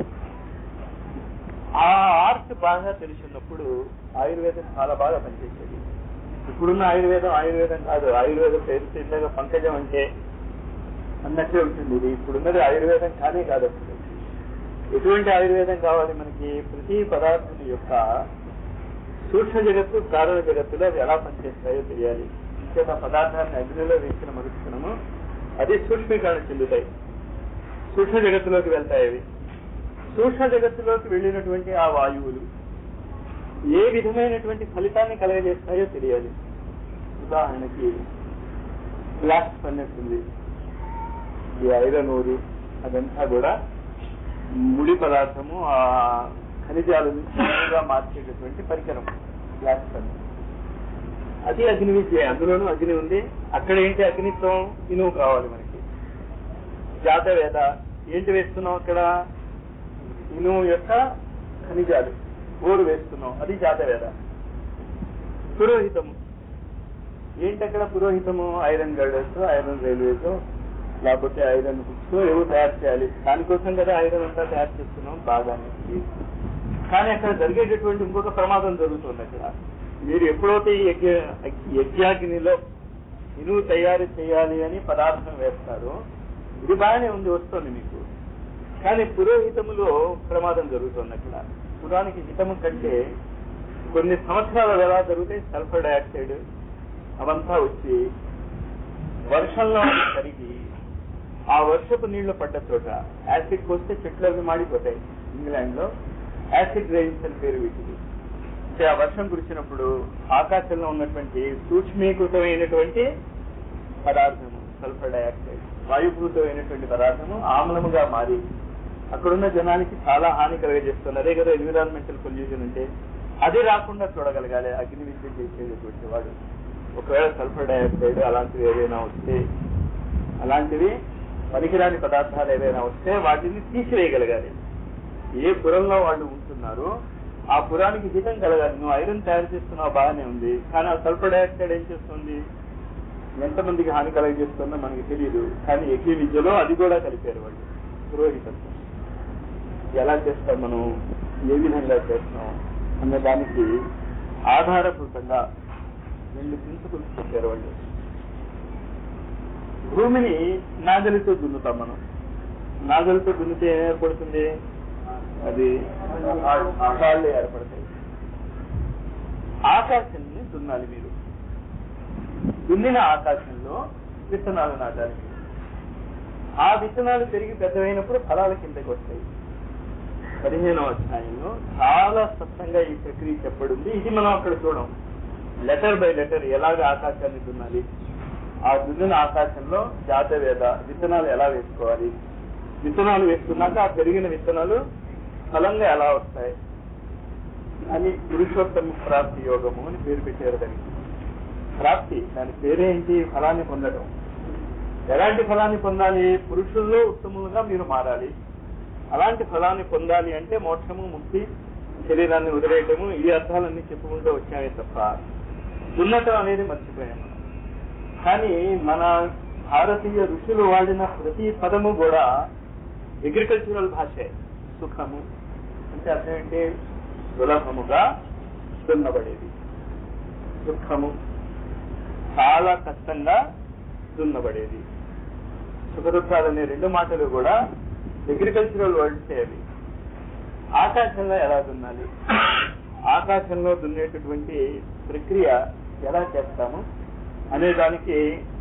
ఆ ఆర్ట్ బాగా తెలిసినప్పుడు ఆయుర్వేదం చాలా బాగా పనిచేసేది ఇప్పుడున్న ఆయుర్వేదం ఆయుర్వేదం కాదు ఆయుర్వేదం పేరు ఇందాక పంకజం అంటే అన్నట్లే ఉంటుంది ఇది ఇప్పుడున్నది ఆయుర్వేదం కానే కాదు అసలు ఎటువంటి ఆయుర్వేదం కావాలి మనకి ప్రతి పదార్థం యొక్క సూక్ష్మ జగత్తు కారణ జగత్తులో అవి ఎలా పనిచేస్తాయో తెలియాలి ఇంకేత పదార్థాన్ని అగ్నిలో వేసిన మరుక్షణము అది సూక్ష్మీకరణ చెందుతాయి సూక్ష్మ జగత్తులోకి వెళ్తాయి అవి సూక్ష్మ జగత్తులోకి వెళ్ళినటువంటి ఆ వాయువులు ఏ విధమైనటువంటి ఫలితాన్ని కలగజేస్తాయో తెలియాలి ఉదాహరణకి గ్లాస్ పన్నెట్టుంది ఈ ఐరన్ ఊరు అదంతా కూడా ముడి పదార్థము ఆ ఖనిజాలను చిన్నగా మార్చేటటువంటి పరికరం గ్లాస్ పన్ను అది అగ్ని విద్య అందులోనూ అగ్ని ఉంది అక్కడ ఏంటి అగ్నిత్వం ఇనువు కావాలి మనకి జాత వేద ఏంటి వేస్తున్నాం అక్కడ ఇనుము యొక్క ఖనిజాలు ఓరు వేస్తున్నాం అది జాత వేద పురోహితము ఏంటి అక్కడ పురోహితము ఐరన్ గర్డర్స్ ఐరన్ రైల్వేస్ లేకపోతే ఐరన్ హుక్స్ ఏవో తయారు చేయాలి దానికోసం కదా ఐరన్ అంతా తయారు చేస్తున్నాం బాగానే కానీ అక్కడ జరిగేటటువంటి ఇంకొక ప్రమాదం జరుగుతుంది అక్కడ మీరు ఎప్పుడైతే ఈ యజ్ఞ యజ్ఞాగ్నిలో ఇనువు తయారు చేయాలి అని పదార్థం వేస్తారో ఇది బాగానే ఉంది వస్తుంది మీకు కానీ పురోహితములో ప్రమాదం జరుగుతుంది అక్కడ పురానికి హితము కంటే కొన్ని సంవత్సరాలు ఎలా జరుగుతాయి సల్ఫర్ డయాక్సైడ్ అవంతా వచ్చి వర్షంలో అది కరిగి ఆ వర్షపు నీళ్లు పడ్డ చోట యాసిడ్ పోస్తే చెట్లు అవి మాడిపోతాయి ఇంగ్లాండ్ లో యాసిడ్ రైన్స్ అని పేరు వీటికి అంటే ఆ వర్షం కురిసినప్పుడు ఆకాశంలో ఉన్నటువంటి సూక్ష్మీకృతమైనటువంటి పదార్థము సల్ఫర్ డయాక్సైడ్ వాయుభూతమైనటువంటి పదార్థము ఆమ్లముగా మారి అక్కడున్న జనానికి చాలా హాని కలగజేస్తుంది అదే కదా ఎన్విరాన్మెంటల్ పొల్యూషన్ అంటే అది రాకుండా చూడగలగాలి అగ్ని విద్య చేసేటటువంటి వాడు ఒకవేళ సల్ఫర్ డయాక్సైడ్ అలాంటివి ఏదైనా వస్తే అలాంటివి పనికిరాని పదార్థాలు ఏదైనా వస్తే వాటిని తీసివేయగలగాలి ఏ పురంలో వాళ్ళు ఉంటున్నారో ఆ పురానికి హితం కలగాలి నువ్వు ఐరన్ తయారు చేస్తున్నావు బాగానే ఉంది కానీ ఆ సల్ఫర్ డయాక్సైడ్ ఏం చేస్తుంది ఎంతమందికి హాని కలగజేస్తుందో మనకి తెలియదు కానీ యజ్ఞ విద్యలో అది కూడా కలిపారు వాళ్ళు పురోహితత్వం ఎలా చేస్తాం మనం ఏ విధంగా చేస్తాం అన్న దానికి ఆధారభూతంగా రెండు ప్రిన్సిపల్స్ చెప్పారు వాళ్ళు భూమిని నాగలితో దున్నుతాం మనం నాగలతో దున్నితే ఏం ఏర్పడుతుంది అది కాళ్ళు ఏర్పడతాయి ఆకాశాన్ని దున్నాలి మీరు దున్నిన ఆకాశంలో విత్తనాలు నాటాలి ఆ విత్తనాలు పెరిగి పెద్దవైనప్పుడు ఫలాల కిందకి వస్తాయి పదిహేనవ అధ్యాయంలో చాలా స్పష్టంగా ఈ ప్రక్రియ చెప్పబడింది ఇది మనం అక్కడ చూడం లెటర్ బై లెటర్ ఎలాగ ఆకాశాన్ని దున్నాలి ఆ దున్నిన ఆకాశంలో జాతవేద విత్తనాలు ఎలా వేసుకోవాలి విత్తనాలు వేసుకున్నాక ఆ పెరిగిన విత్తనాలు ఫలంగా ఎలా వస్తాయి అని పురుషోత్తమ ప్రాప్తి యోగము అని పేరు పెట్టారు దానికి ప్రాప్తి దాని పేరేంటి ఫలాన్ని పొందడం ఎలాంటి ఫలాన్ని పొందాలి పురుషుల్లో ఉత్తములుగా మీరు మారాలి అలాంటి ఫలాన్ని పొందాలి అంటే మోక్షము ముక్తి శరీరాన్ని వదిలేయటము ఈ అర్థాలన్నీ చెప్పుకుంటూ వచ్చామే తప్ప దున్నటం అనేది మర్చిపోయాము కానీ మన భారతీయ ఋషులు వాడిన ప్రతి పదము కూడా అగ్రికల్చరల్ భాషే సుఖము అంటే అర్థం ఏంటి సులభముగా దున్నబడేది దుఃఖము చాలా కష్టంగా దున్నబడేది సుఖ దుఃఖాలు అనే రెండు మాటలు కూడా అగ్రికల్చరల్ వర్డ్స్ అవి ఆకాశంలో ఎలా దున్నాలి ఆకాశంలో దున్నేటటువంటి ప్రక్రియ ఎలా చేస్తాము అనే దానికి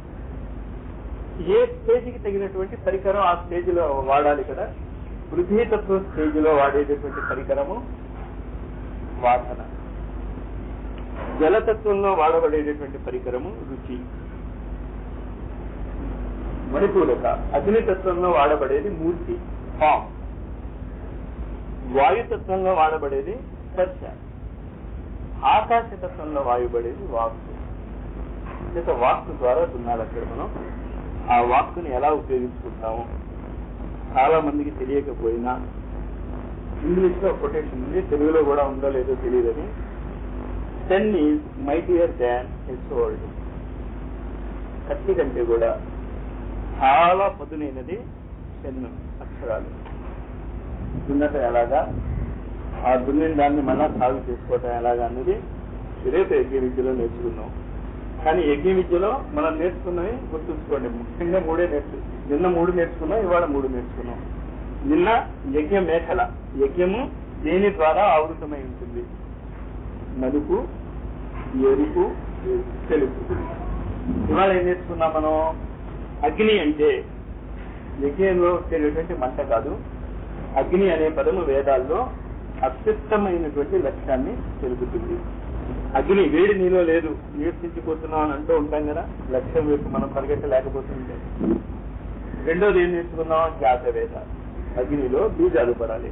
ఏ స్టేజ్కి తగినటువంటి పరికరం ఆ స్టేజ్ లో వాడాలి కదా పృథ్వీతత్వ స్టేజ్ లో వాడేటటువంటి పరికరము వాసన జలతత్వంలో వాడబడేటటువంటి పరికరము రుచి మణిపూలక అగ్నితత్వంలో వాడబడేది మూర్తి ఫామ్ వాయుతత్వంలో వాడబడేది స్పర్శ ఆకాశతత్వంలో వాయుబడేది వాక్కు చేత వాక్కు ద్వారా దున్నాలి అక్కడ మనం ఆ వాక్కుని ఎలా ఉపయోగించుకుంటాము చాలా మందికి తెలియకపోయినా ఇంగ్లీష్ లో కొటేషన్ ఉంది తెలుగులో కూడా ఉందో లేదో తెలియదని pen is mightier than his old కత్తి కంటే కూడా చాలా పదునైనది పెన్ను అక్షరాలు దున్నటం ఎలాగా ఆ దున్నిన దాన్ని మళ్ళా సాగు చేసుకోవటం ఎలాగా అన్నది రేపు యజ్ఞ విద్యలో నేర్చుకున్నాం కానీ యజ్ఞ విద్యలో మనం నేర్చుకున్నవి గుర్తుంచుకోండి ముఖ్యంగా మూడే నేర్చు నిన్న మూడు నేర్చుకున్నాం ఇవాళ మూడు నేర్చుకున్నాం నిన్న యజ్ఞ మేఖల యజ్ఞము దేని ద్వారా ఆవృతమై ఉంటుంది నలుపు ఎరుపు తెలుపు ఇవాళ ఏం నేర్చుకున్నాం మనం అగ్ని అంటే యజ్ఞంలో వచ్చేటటువంటి మంట కాదు అగ్ని అనే పదము వేదాల్లో అత్యుత్తమైనటువంటి లక్ష్యాన్ని తెలుపుతుంది అగ్ని వేడి నీలో లేదు నీర్సించిపోతున్నాం అని అంటూ ఉంటాం కదా లక్ష్యం వైపు మనం పరిగెట్టలేకపోతుంటే రెండోది ఏం నేర్చుకున్నాం జాతవేద అగ్నిలో బీజాలు పడాలి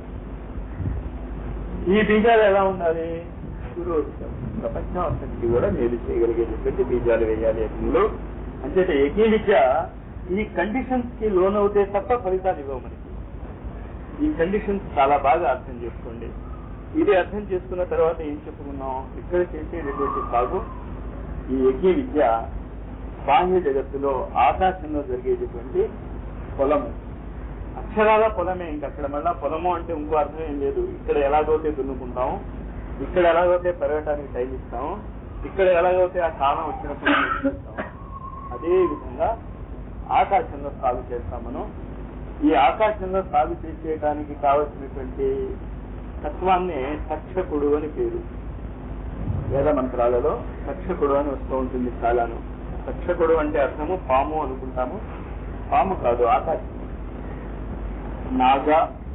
ఈ బీజాలు ఎలా ఉండాలి సూర్యోదయం ప్రపంచం అంతటికి కూడా మేలు చేయగలిగేటటువంటి బీజాలు వేయాలి అగ్నిలో అంచేత యజ్ఞ విద్య ఈ కండిషన్స్ కి లోన్ అవుతే తప్ప ఫలితాలు ఇవ్వవు మనకి ఈ కండిషన్స్ చాలా బాగా అర్థం చేసుకోండి ఇది అర్థం చేసుకున్న తర్వాత ఏం చెప్పుకున్నాం ఇక్కడ చేసేటటువంటి సాగు ఈ యజ్ఞ విద్య బాహ్య జగత్తులో ఆకాశంలో జరిగేటటువంటి పొలము అక్షరాల పొలమే ఇంక అక్కడ మళ్ళా పొలము అంటే ఇంకో అర్థం ఏం లేదు ఇక్కడ ఎలాగైతే దున్నుకుంటాం ఇక్కడ ఎలాగైతే పెరగటానికి టైం ఇస్తాం ఇక్కడ ఎలాగైతే ఆ కాలం వచ్చినప్పుడు ఇస్తాం అదే విధంగా ఆకాశంలో సాగు చేస్తాం మనం ఈ ఆకాశంలో సాగు చేసేయడానికి కావలసినటువంటి తత్వాన్ని తక్షకుడు అని పేరు వేద మంత్రాలలో తక్షకుడు అని వస్తూ ఉంటుంది చాలాను తక్షకుడు అంటే అర్థము పాము అనుకుంటాము పాము కాదు ఆకాశం నాగ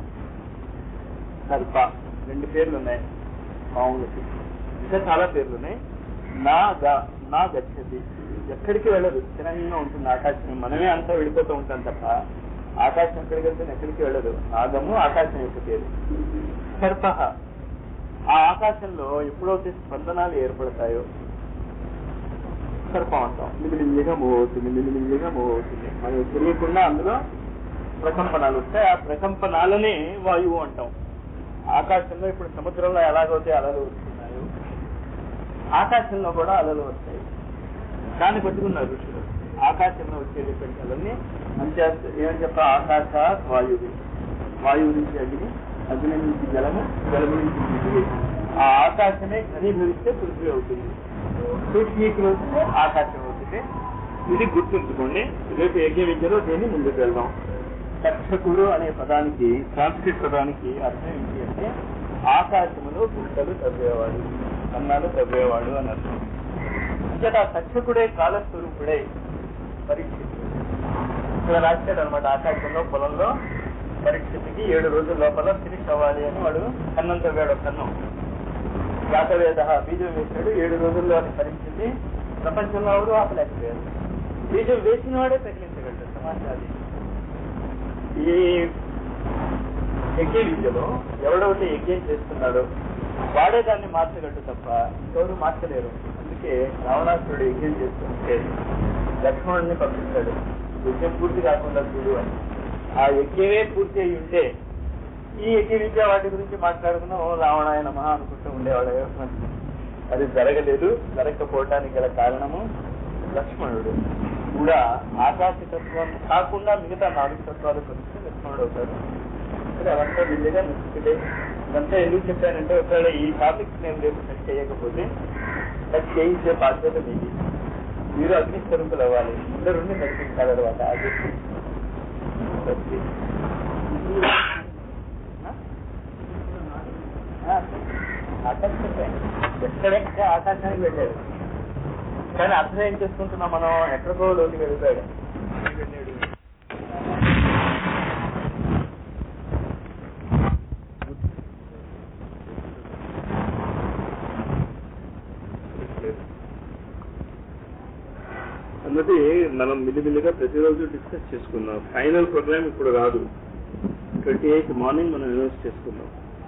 సర్ప రెండు పేర్లు ఉన్నాయి పాములకి ఇంకా చాలా పేర్లు ఉన్నాయి నాగ నా గచ్చది ఎక్కడికి వెళ్ళదు స్థిరంగా ఉంటుంది ఆకాశం మనమే అంతా వెళ్ళిపోతూ ఉంటాం తప్ప ఆకాశం ఎక్కడికి వెళ్తే ఎక్కడికి వెళ్ళదు నాగము ఆకాశం యొక్క పేరు సర్ప ఆ ఆకాశంలో ఎప్పుడైతే స్పందనాలు ఏర్పడతాయో సర్పం అంటాం మిలిమిలిగా మూవ్ అవుతుంది మిలిమిలిగా మూవ్ అవుతుంది మనకు తెలియకుండా అందులో ప్రకంపనాలు వస్తాయి ఆ ప్రకంపనాలనే వాయువు అంటాం ఆకాశంలో ఇప్పుడు సముద్రంలో ఎలాగైతే అలలు వస్తున్నాయో ఆకాశంలో కూడా అలలు వస్తాయి దాన్ని పట్టుకున్నారు ఋషులు ఆకాశంలో వచ్చేటటువంటి అలల్ని అంతే ఏమని చెప్ప ఆకాశ వాయువు వాయువు నుంచి అగ్ని అగ్ని నుంచి జలము జలము నుంచి పృథ్వీ ఆ ఆకాశమే ఘనీభవిస్తే పృథ్వీ అవుతుంది సూక్ష్మీకరిస్తే ఆకాశం అవుతుంది ఇది గుర్తుంచుకోండి రేపు యజ్ఞ విద్యలో దీన్ని ముందుకు వెళ్దాం తక్షకుడు అనే పదానికి సాంస్క్రిట్ పదానికి అర్థం ఏంటి అంటే ఆకాశములో గుంటలు తవ్వేవాడు అన్నాలు తవ్వేవాడు అని అర్థం అంచేత ఆ తక్షకుడే కాలస్వరూపుడే పరీక్షిత్ ఇక్కడ రాశాడు అనమాట ఆకాశంలో పొలంలో పరీక్షిత్కి ఏడు రోజుల లోపల ఫినిష్ అవ్వాలి అని వాడు కన్నం తవ్వాడు ఒక కన్నం జాతవేద బీజం వేశాడు ఏడు రోజుల్లో అది ఫలించింది ప్రపంచంలో ఎవరు ఆపలేకపోయారు బీజం వేసిన వాడే తగిలించగలడు సమాచారం ఈ యజ్ఞ విద్యలో ఎవడైతే యజ్ఞం చేస్తున్నాడో వాడే దాన్ని మార్చగలడు తప్ప ఎవరు మార్చలేరు అందుకే రావణాసురుడు యజ్ఞం చేస్తుంటే లక్ష్మణుడిని పంపిస్తాడు యజ్ఞం పూర్తి కాకుండా చూడు అని ఆ యజ్ఞమే పూర్తి అయి ఉంటే ఈ యజ్ఞ విద్య వాటి గురించి మాట్లాడుకున్నా ఓ రావణాయన మహా అనుకుంటూ ఉండేవాడు అది జరగలేదు జరగకపోవటానికి గల కారణము లక్ష్మణుడు కూడా ఆకాశతత్వం కాకుండా మిగతా నాలుగు తత్వాలు కలిసి లక్ష్మణుడు అవుతాడు ఇక్కడ అవంతా విల్లిగా నచ్చుకుంటే ఇదంతా ఎందుకు చెప్పానంటే ఒకవేళ ఈ టాపిక్స్ నేను రేపు టచ్ చేయకపోతే టచ్ చేయించే బాధ్యత మీది మీరు అగ్ని స్వరూపులు అవ్వాలి ఇద్దరుండి నడిపించాలి తర్వాత అది ఆకాశం ఎక్కడెక్కడ ఆకాశానికి వెళ్ళాడు కానీ అర్థం ఏం చేసుకుంటున్నాం మనం ఎక్కడికో లోకి వెళ్తాడు అన్నది మనం మిల్లిమిల్లిగా ప్రతిరోజు డిస్కస్ చేసుకుందాం ఫైనల్ ప్రోగ్రామ్ ఇప్పుడు రాదు ట్వంటీ ఎయిత్ మార్నింగ్ మనం అనౌన్స్ చేసుకుందాం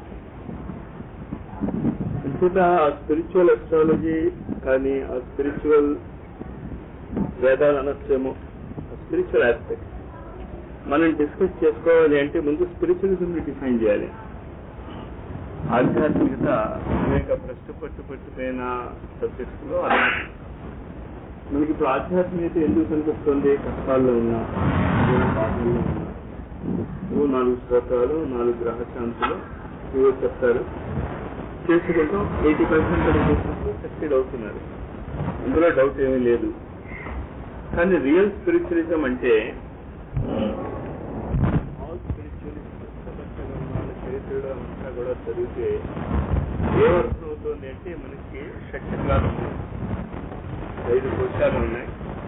ఇంకొక ఆ స్పిరిచువల్ అస్ట్రాలజీ కానీ ఆ స్పిరిచువల్ వేదాలు అనొచ్చేమో స్పిరిచువల్ ఆస్పెక్ట్ మనం డిస్కస్ చేసుకోవాలి అంటే ముందు స్పిరిచువలిజం డిఫైన్ చేయాలి ఆధ్యాత్మికత అనేక ప్రశ్న పట్టు పట్టిపోయిన సబ్జెక్ట్స్ లో అది మనకి ఇప్పుడు ఆధ్యాత్మికత ఎందుకు కనిపిస్తుంది కష్టాల్లో ఉన్నా ఏదైనా బాధల్లో ఉన్నా ఓ నాలుగు శ్లోకాలు నాలుగు గ్రహ శాంతులు ఇవో చెప్తారు చేసుకుంటూ ఎయిటీ పర్సెంట్ సక్సీడ్ అవుతున్నారు ఇందులో డౌట్ ఏమీ లేదు కానీ రియల్ స్పిరిచువలిజం అంటే ఆల్ స్పిరిచువలిస్ట్ ప్రపంచంలో ఉన్న వాళ్ళ చరిత్రలో అంతా కూడా చదివితే ఏమర్థం అవుతుంది అంటే మనకి షట్చక్రాలు ఉన్నాయి ఐదు కోశాలు ఉన్నాయి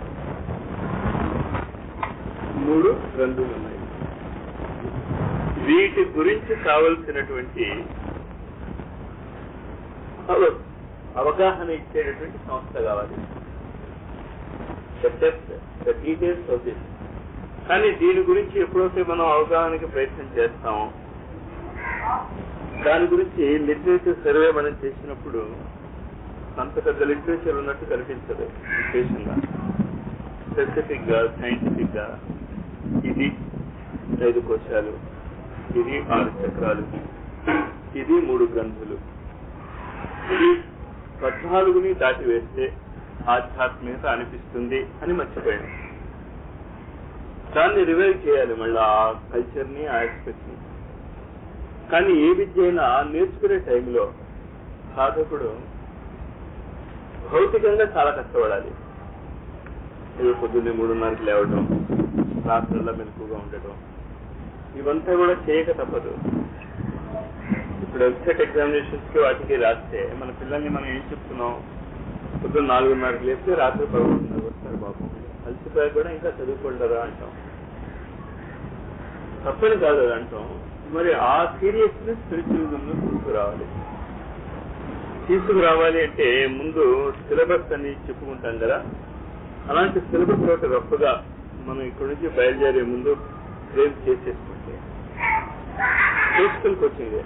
మూడు గ్రంథులు ఉన్నాయి వీటి గురించి కావలసినటువంటి అవ- అవగాహన ఇచ్చేటటువంటి సంస్థ కావాలి ద డీటెయిల్స్ ఆఫ్ దిస్ కానీ దీని గురించి ఎప్పుడైతే మనం అవగాహనకి ప్రయత్నం చేస్తామో దాని గురించి లిటరేచర్ సర్వే మనం చేసినప్పుడు అంత పెద్ద లిటరేచర్ ఉన్నట్టు కనిపించదు విశేషంగా స్పెసిఫిక్ గా సైంటిఫిక్ గా ఇది ఐదు కోశాలు ఇది ఆరు చక్రాలు ఇది మూడు గ్రంథులు ఈ పద్నాలుగుని దాటివేస్తే ఆధ్యాత్మికత అనిపిస్తుంది అని మర్చిపోయాను దాన్ని రివైవ్ చేయాలి మళ్ళీ ఆ కల్చర్ ని ఆ ఆస్పెక్ట్ ని కానీ ఏ విద్య అయినా నేర్చుకునే టైంలో సాధకుడు భౌతికంగా చాలా కష్టపడాలి ఏదో పొద్దున్నే మూడున్నరకి లేవడం రాత్రుల్లో మెలకుగా ఉండటం ఇవంతా కూడా చేయక తప్పదు ఇప్పుడు వెబ్సైట్ ఎగ్జామినేషన్స్ కి వాటికి రాస్తే మన పిల్లల్ని మనం ఏం చెప్తున్నాం పొద్దున్న నాలుగున్నరకి లేస్తే రాత్రి పదకొండున్నరకు వస్తారు బాబు అలసిపోయాక కూడా ఇంకా చదువుకుంటారా అంటాం తప్పని కాదు అది అంటాం మరి ఆ సీరియస్నెస్ స్పిరిచువలిజంలో తీసుకురావాలి తీసుకురావాలి అంటే ముందు సిలబస్ అని చెప్పుకుంటాం కదా అలాంటి సిలబస్ ఒకటి రఫ్గా మనం ఇక్కడి నుంచి బయలుదేరే ముందు ఫ్రేమ్ చేసేసుకుంటే పోస్టల్ కోచింగ్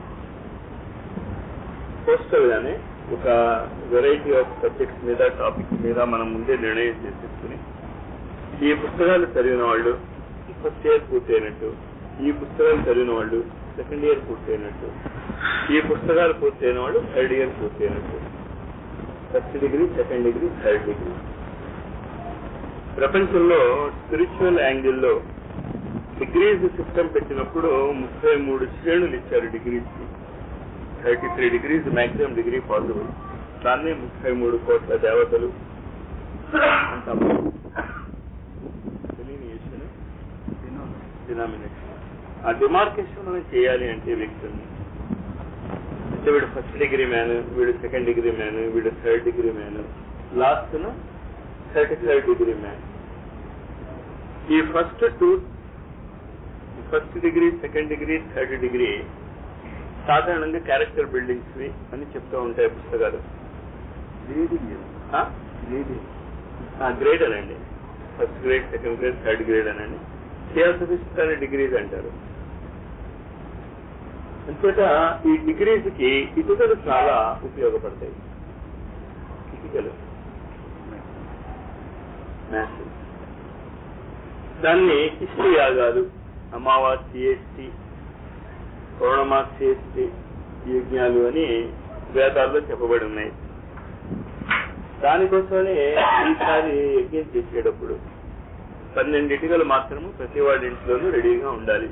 పోస్టల్ గానే ఒక వెరైటీ ఆఫ్ సబ్జెక్ట్స్ మీద టాపిక్స్ మీద మనం ముందే నిర్ణయం చేసేసుకుని ఈ పుస్తకాలు చదివిన వాళ్ళు ఫస్ట్ ఇయర్ పూర్తయినట్టు ఈ పుస్తకాలు చదివిన వాళ్ళు సెకండ్ ఇయర్ పూర్తయినట్టు ఈ పుస్తకాలు పూర్తయిన వాళ్ళు థర్డ్ ఇయర్ పూర్తయినట్టు first degree second degree third degree ప్రపంచంలో స్పిరిచువల్ యాంగిల్లో డిగ్రీస్ సిస్టమ్ పెట్టినప్పుడు ముప్పై మూడు శ్రేణులు ఇచ్చారు degrees thirty three degrees maximum degree possible దాన్ని ముప్పై మూడు కోట్ల దేవతలు అంటాము తెలియని యేసుని డినామినేషన్ ఆ డిమార్కేషన్ మనం చేయాలి అంటే వ్యక్తుల్ని అంటే వీడు ఫస్ట్ డిగ్రీ మ్యాన్ వీడు సెకండ్ డిగ్రీ మ్యాన్ వీడు third degree man last thirty third degree man ఈ first two first degree second degree third degree సాధారణంగా క్యారెక్టర్ బిల్డింగ్స్ అని చెప్తూ ఉంటాయి పుస్తకాలు గ్రేడ్ అనండి first grade second grade third grade అనండి థియోసఫిస్ట్ అనే డిగ్రీస్ అంటారు అంచేత ఈ డిగ్రీస్ కి ఇటుకలు చాలా ఉపయోగపడతాయి ఇటుకలు మ్యాథ్స్ దాన్ని ఇష్టి యాగాలు అమావాస్య సిఎస్టి పౌర్ణమాస సిఎస్టి యజ్ఞాలు అని వేదాల్లో చెప్పబడి ఉన్నాయి దానికోసమనే ఈసారి యజ్ఞం చేసేటప్పుడు పన్నెండు ఇటుకలు మాత్రము ప్రతి వాళ్ళ ఇంట్లోనూ రెడీగా ఉండాలి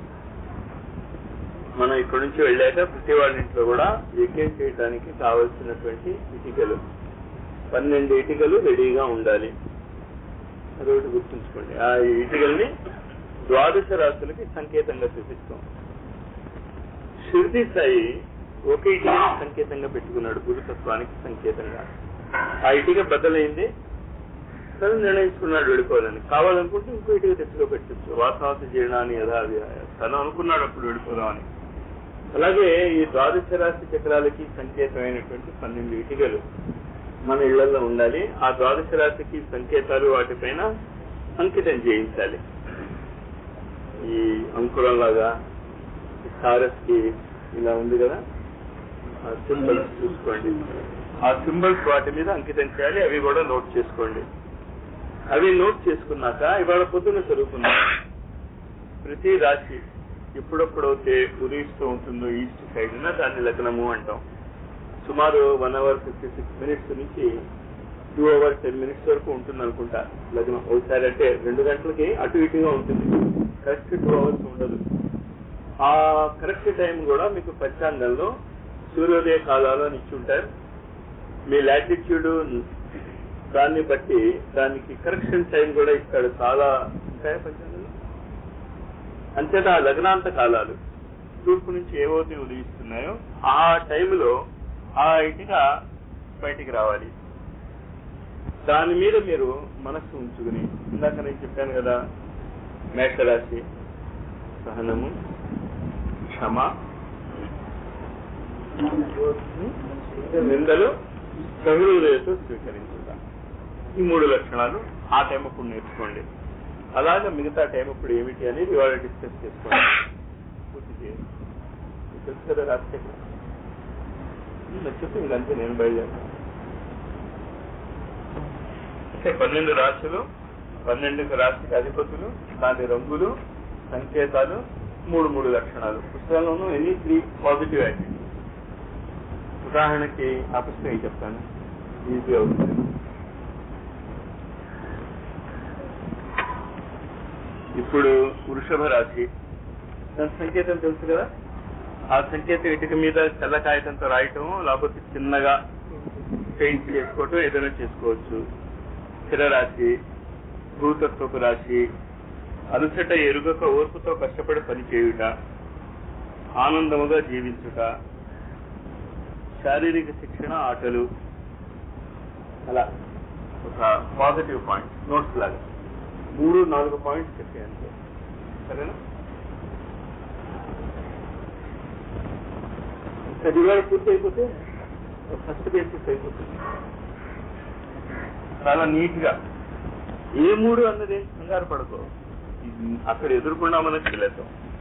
మనం ఇక్కడ నుంచి వెళ్ళాక ప్రతి వాళ్ళ ఇంట్లో కూడా యజ్ఞం చేయడానికి కావలసినటువంటి ఇటుకలు పన్నెండు ఇటుకలు రెడీగా ఉండాలి అదొకటి గుర్తుంచుకోండి ఆ ఇటుకల్ని ద్వాదశ రాశులకి సంకేతంగా చూపిస్తాం షిర్ది సాయి ఒక ఇటుకని సంకేతంగా పెట్టుకున్నాడు గురుతత్వానికి సంకేతంగా ఆ ఇటుక బద్దలైంది తను నిర్ణయించుకున్నాడు వెళ్ళిపోవాలని కావాలనుకుంటే ఇంకో ఇటుక తెచ్చుకో పెట్టచ్చు వాసనాత జీర్ణాన్ని యథావిహాయ తను అనుకున్నాడు అప్పుడు వెళ్ళిపోదామని అలాగే ఈ ద్వాదశ రాశి చక్రాలకి సంకేతమైనటువంటి పన్నెండు ఇటుకలు మన ఇళ్లలో ఉండాలి ఆ ద్వాదశ రాశికి సంకేతాలు వాటిపైన అంకితం చేయించాలి ఈ అంకురం లాగా సారస్ కి ఇలా ఉంది కదా ఆ సింబల్స్ చూసుకోండి ఆ సింబల్స్ వాటి మీద అంకితం చేయాలి అవి కూడా నోట్ చేసుకోండి అవి నోట్ చేసుకున్నాక ఇవాళ పొద్దున్న చదువుకున్నాం ప్రతి రాశి ఎప్పుడప్పుడైతే ఉదయిస్తూ ఉంటుందో ఈస్ట్ సైడ్ దాన్ని లగ్నము అంటాం సుమారు one hour fifty six minutes నుంచి టూ అవర్ టెన్ మినిట్స్ వరకు ఉంటుంది అనుకుంటా లగ్నం ఒకసారి అంటే రెండు గంటలకి అటు ఇటుగా ఉంటుంది కరెక్ట్ టూ అవర్స్ ఉండదు ఆ కరెక్ట్ టైం కూడా మీకు పంచాంగంలో సూర్యోదయ కాలాలు అని ఇచ్చి ఉంటారు మీ లాటిట్యూడ్ దాన్ని బట్టి దానికి కరెక్షన్ టైం కూడా ఇస్తాడు చాలా ఉంటాయా పంచాంగంలో అంతేత ఆ లగ్నాంత కాలాలు తూర్పు నుంచి ఏవైతే ఉదయిస్తున్నాయో ఆ టైంలో ఆ ఇటుక బయటికి రావాలి దాని మీద మీరు మనస్సు ఉంచుకుని ఇందాక నేను చెప్పాను కదా మేషరాశి సహనము క్షమ నిందలు సహృదయతో స్వీకరించుట ఈ మూడు లక్షణాలు ఆ టైం అప్పుడు నేర్చుకోండి అలాగే మిగతా టైం అప్పుడు ఏమిటి అనేది ఇవాళ డిస్కస్ చేసుకోండి పూర్తి చేయండి మీకు తెలుసు కదా రాజశేఖర్ చెప్పి ఇంకంతే నేను బయలుదేరాను అంటే పన్నెండు రాశులు పన్నెండు రాశికి అధిపతులు దాని రంగులు సంకేతాలు మూడు మూడు లక్షణాలు పుస్తకంలోనూ ఎనీ త్రీ పాజిటివ్ యాటిట్యూడ్ ఉదాహరణకి ఆ పుస్తకం చెప్తాను ఈజీ అవుతుంది ఇప్పుడు వృషభ రాశి దాని సంకేతం తెలుసు కదా ఆ సంకేతం ఇటుక మీద తెల్ల కాగితంతో రాయటం లేకపోతే చిన్నగా పెయింట్ చేసుకోవటం ఏదైనా చేసుకోవచ్చు స్థిర రాశి భూతత్వపు రాశి అలసట ఎరుగక ఓర్పుతో కష్టపడి పనిచేయుట ఆనందముగా జీవించుట శారీరక శిక్షణ ఆటలు అలా ఒక పాజిటివ్ పాయింట్ నోట్స్ లాగా మూడు నాలుగు పాయింట్స్ చెప్పాను సరేనా అది ఇవాళ పూర్తి అయిపోతే ఫస్ట్ బేసిస్ అయిపోతుంది చాలా నీట్ గా ఏ మూడు అన్నది కంగారు పడుకో ఇది అక్కడ ఎదుర్కొన్నామని తెలియదు